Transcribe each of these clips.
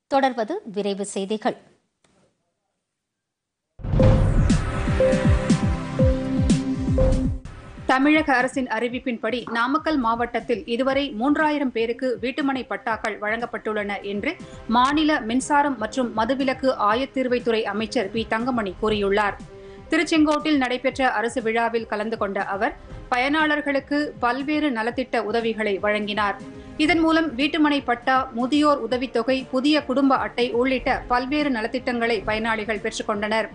தொடர்வது விரைவு செய்திகள் தமிழக அரசின் அறிவிப்பின்படி நாமக்கல் மாவட்டத்தில் இதுவரை மூன்றாயிரம் பேருக்கு வீட்டுமனை பட்டாக்கள் வழங்கப்பட்டுள்ளன என்று மாநில மின்சாரம் மற்றும் மதுவிலக்கு ஆயத்தீர்வைத்துறை அமைச்சர் பி தங்கமணி கூறியுள்ளார் திருச்செங்கோட்டில் நடைபெற்ற அரசு விழாவில் கலந்து கொண்ட அவர் பயனாளர்களுக்கு பல்வேறு நலத்திட்ட உதவிகளை வழங்கினார் இதன் மூலம் வீட்டுமனை பட்டா முதியோர் உதவித்தொகை புதிய குடும்ப அட்டை உள்ளிட்ட பல்வேறு நலத்திட்டங்களை பயனாளிகள் பெற்றுக்கொண்டனர்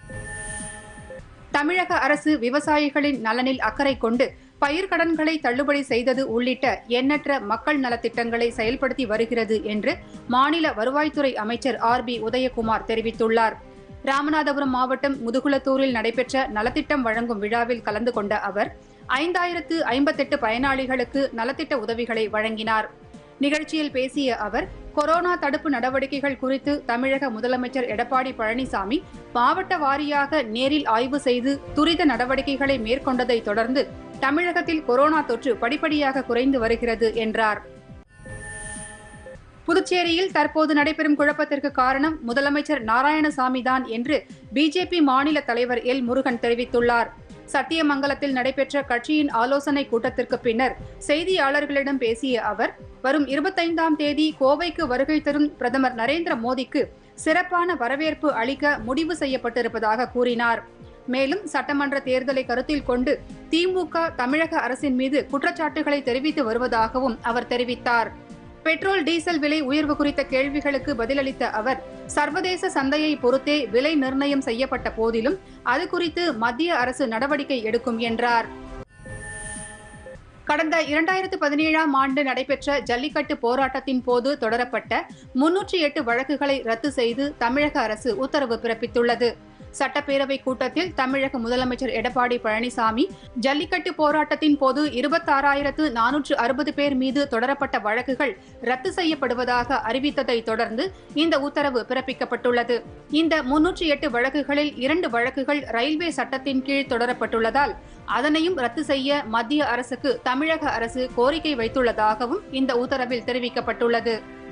தமிழக அரசு விவசாயிகளின் நலனில் அக்கறை கொண்டு பயிர்க்கடன்களை தள்ளுபடி செய்தது உள்ளிட்ட எண்ணற்ற மக்கள் நலத்திட்டங்களை செயல்படுத்தி வருகிறது என்று மாநில வருவாய்த்துறை அமைச்சர் ஆர் பி உதயகுமார் தெரிவித்துள்ளார் ராமநாதபுரம் மாவட்டம் முதுகுளத்தூரில் நடைபெற்ற நலத்திட்டம் வழங்கும் விழாவில் கலந்து கொண்ட அவர் ஐந்தாயிரத்து ஐம்பத்தெட்டு பயனாளிகளுக்கு நலத்திட்ட உதவிகளை வழங்கினார் நிகழ்ச்சியில் பேசிய அவர் கொரோனா தடுப்பு நடவடிக்கைகள் குறித்து தமிழக முதலமைச்சர் எடப்பாடி பழனிசாமி மாவட்ட வாரியாக நேரில் ஆய்வு செய்து துரித நடவடிக்கைகளை மேற்கொண்டதை தொடர்ந்து தமிழகத்தில் கொரோனா தொற்று படிப்படியாக குறைந்து வருகிறது என்றார் புதுச்சேரியில் தற்போது நடைபெறும் குழப்பத்திற்கு காரணம் முதலமைச்சர் நாராயணசாமி தான் என்று பிஜேபி மாநில தலைவர் எல் முருகன் தெரிவித்துள்ளார் சத்தியமங்கலத்தில் நடைபெற்ற கட்சியின் ஆலோசனை கூட்டத்திற்கு பின்னர் செய்தியாளர்களிடம் பேசிய அவர் வரும் இருபத்தைந்தாம் தேதி கோவைக்கு வருகை தரும் பிரதமர் நரேந்திர மோடிக்கு சிறப்பான வரவேற்பு அளிக்க முடிவு செய்யப்பட்டிருப்பதாக கூறினார் மேலும் சட்டமன்ற தேர்தலை கருத்தில் கொண்டு திமுக தமிழக அரசின் மீது குற்றச்சாட்டுகளை தெரிவித்து வருவதாகவும் அவர் தெரிவித்தார் பெட்ரோல் டீசல் விலை உயர்வு குறித்த கேள்விகளுக்கு பதிலளித்த அவர் சர்வதேச சந்தையை பொறுத்தே விலை நிர்ணயம் செய்யப்பட்ட போதிலும் அது குறித்து மத்திய அரசு நடவடிக்கை எடுக்கும் என்றார் கடந்த இரண்டாயிரத்து பதினேழாம் ஆண்டு நடைபெற்ற ஜல்லிக்கட்டு போராட்டத்தின் போது தொடரப்பட்ட முன்னூற்றி எட்டு வழக்குகளை ரத்து செய்து தமிழக அரசு உத்தரவு பிறப்பித்துள்ளது சட்டப்பேரவை கூட்டத்தில் தமிழக முதலமைச்சர் எடப்பாடி பழனிசாமி ஜல்லிக்கட்டு போராட்டத்தின் போது இருபத்தாறாயிரத்து நானூற்று அறுபது பேர் மீது தொடரப்பட்ட வழக்குகள் ரத்து செய்யப்படுவதாக அறிவித்ததை தொடர்ந்து இந்த உத்தரவு பிறப்பிக்கப்பட்டுள்ளது இந்த முன்னூற்றி எட்டு வழக்குகளில் இரண்டு வழக்குகள் ரயில்வே சட்டத்தின் கீழ் தொடரப்பட்டுள்ளதால் அதனையும் ரத்து செய்ய மத்திய அரசுக்கு தமிழக அரசு கோரிக்கை வைத்துள்ளதாகவும் இந்த உத்தரவில் தெரிவிக்கப்பட்டுள்ளது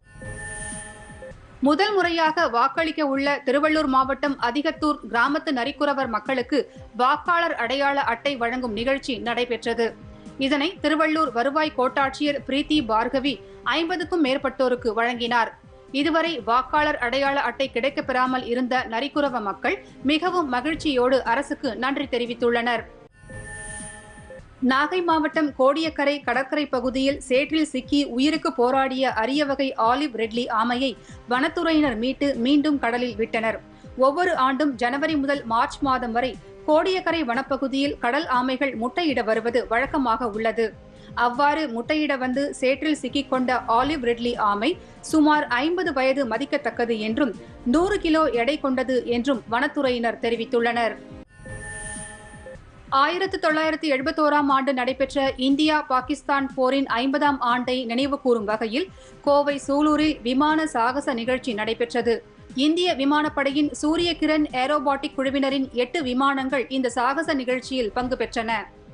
முதல் முறையாக வாக்களிக்க உள்ள திருவள்ளூர் மாவட்டம் அதிகத்தூர் கிராமத்து நரிக்குறவர் மக்களுக்கு வாக்காளர் அடையாள அட்டை வழங்கும் நிகழ்ச்சி நடைபெற்றது இதனை திருவள்ளூர் வருவாய் கோட்டாட்சியர் பிரீத்தி பார்கவி ஐம்பதுக்கும் மேற்பட்டோருக்கு வழங்கினார் இதுவரை வாக்காளர் அடையாள அட்டை கிடைக்கப்பெறாமல் இருந்த நரிக்குறவ மக்கள் மிகவும் மகிழ்ச்சியோடு அரசுக்கு நன்றி தெரிவித்துள்ளனர் நாகை மாவட்டம் கோடியக்கரை கடற்கரை பகுதியில் சேற்றில் சிக்கி உயிருக்கு போராடிய அரிய வகை ஆலிவ் ரெட்லி ஆமையை வனத்துறையினர் மீட்டு மீண்டும் கடலில் விட்டனர் ஒவ்வொரு ஆண்டும் ஜனவரி முதல் மார்ச் மாதம் வரை கோடியக்கரை வனப்பகுதியில் கடல் ஆமைகள் முட்டையிட வருவது வழக்கமாக உள்ளது அவ்வாறு முட்டையிட வந்து சேற்றில் சிக்கிக்கொண்ட ஆலிவ் ரெட்லி ஆமை சுமார் ஐம்பது வயது மதிக்கத்தக்கது என்றும் நூறு கிலோ எடை கொண்டது என்றும் வனத்துறையினர் தெரிவித்துள்ளனர் ஆயிரத்து தொள்ளாயிரத்து எழுபத்தோராம் ஆண்டு நடைபெற்ற இந்தியா பாகிஸ்தான் போரின் ஐம்பதாம் ஆண்டை நினைவுகூரும் வகையில் கோவை சூலூரில் விமான சாகச நிகழ்ச்சி நடைபெற்றது இந்திய விமானப்படையின் சூரிய கிரண் ஏரோபாட்டிக் குழுவினரின் எட்டு விமானங்கள் இந்த சாகச நிகழ்ச்சியில் பங்கு பெற்றன